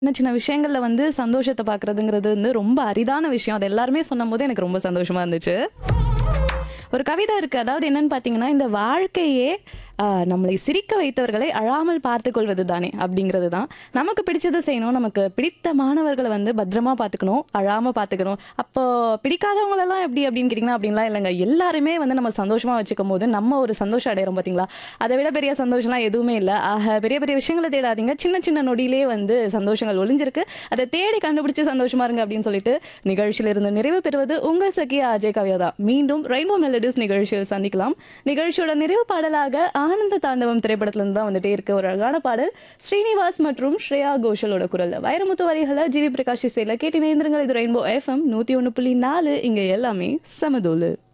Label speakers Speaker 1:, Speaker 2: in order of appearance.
Speaker 1: சின்ன சின்ன விஷயங்கள்ல வந்து சந்தோஷத்த பார்க்குறதுங்கிறது வந்து ரொம்ப அரிதான விஷயம். அது எல்லாருமே சொன்னம்போது எனக்கு ரொம்ப சந்தோஷமா இருந்துச்சு. ஒரு கவிதை இருக்கு. அதாவது என்னன்னு பார்த்தீங்கன்னா, "இந்த வாழ்க்கையே அ நம்மளை சிரிக்க வைத்தவர்களை அழாமல் பார்த்துக்கொள்வது தானே" அப்படிங்கிறது தான். நமக்கு பிடிச்சத செய்யணும். நமக்கு பிடித்தமானவர்கள வந்து பத்திரமா பார்த்துக்கணும். அழாம பார்த்துக்கணும். அப்போ பிடிக்காதவங்களெல்லாம் எப்படி அப்படின்னு கேட்டிங்கன்னா, அப்படின்லாம் இல்லங்க. எல்லாருமே வந்து நம்ம சந்தோஷமா வச்சுக்கும்போது, நம்ம ஒரு சந்தோஷம் அடையிறோம் பார்த்தீங்களா? அதை விட பெரிய சந்தோஷம்லாம் எதுவுமே இல்ல. ஆக பெரிய பெரிய விஷயங்கள தேடாதீங்க. சின்ன சின்ன நொடியிலே வந்து சந்தோஷங்கள் ஒளிஞ்சிருக்கு. அத தேடி கண்டுபிடிச்சு சந்தோஷமா இருங்க அப்படின்னு சொல்லிட்டு, நிகழ்ச்சியிலிருந்து நிறைவு பெறுவது உங்கள் சகி அஜய் கவ்யா தான். மீண்டும் ரெயின்போ மெலடிஸ் நிகழ்ச்சியில் சந்திக்கலாம். நிகழ்ச்சியோட நிறைவு பாடலாக ஆனந்த தாண்டவம் திரைப்படத்திலிருந்து தான் வந்துட்டே இருக்கு. ஒரு அழகான பாடல். ஸ்ரீனிவாஸ் மற்றும் ஸ்ரேயா கோஷலோட குரல்ல. வைரமுத்து வரிகள ஜிவி பிரகாஷ் இசையில கேட்டு இணைந்திருங்கள். இது ரெயின்போ எஃப்எம் 101.4 இங்க எல்லாமே சமதோலு.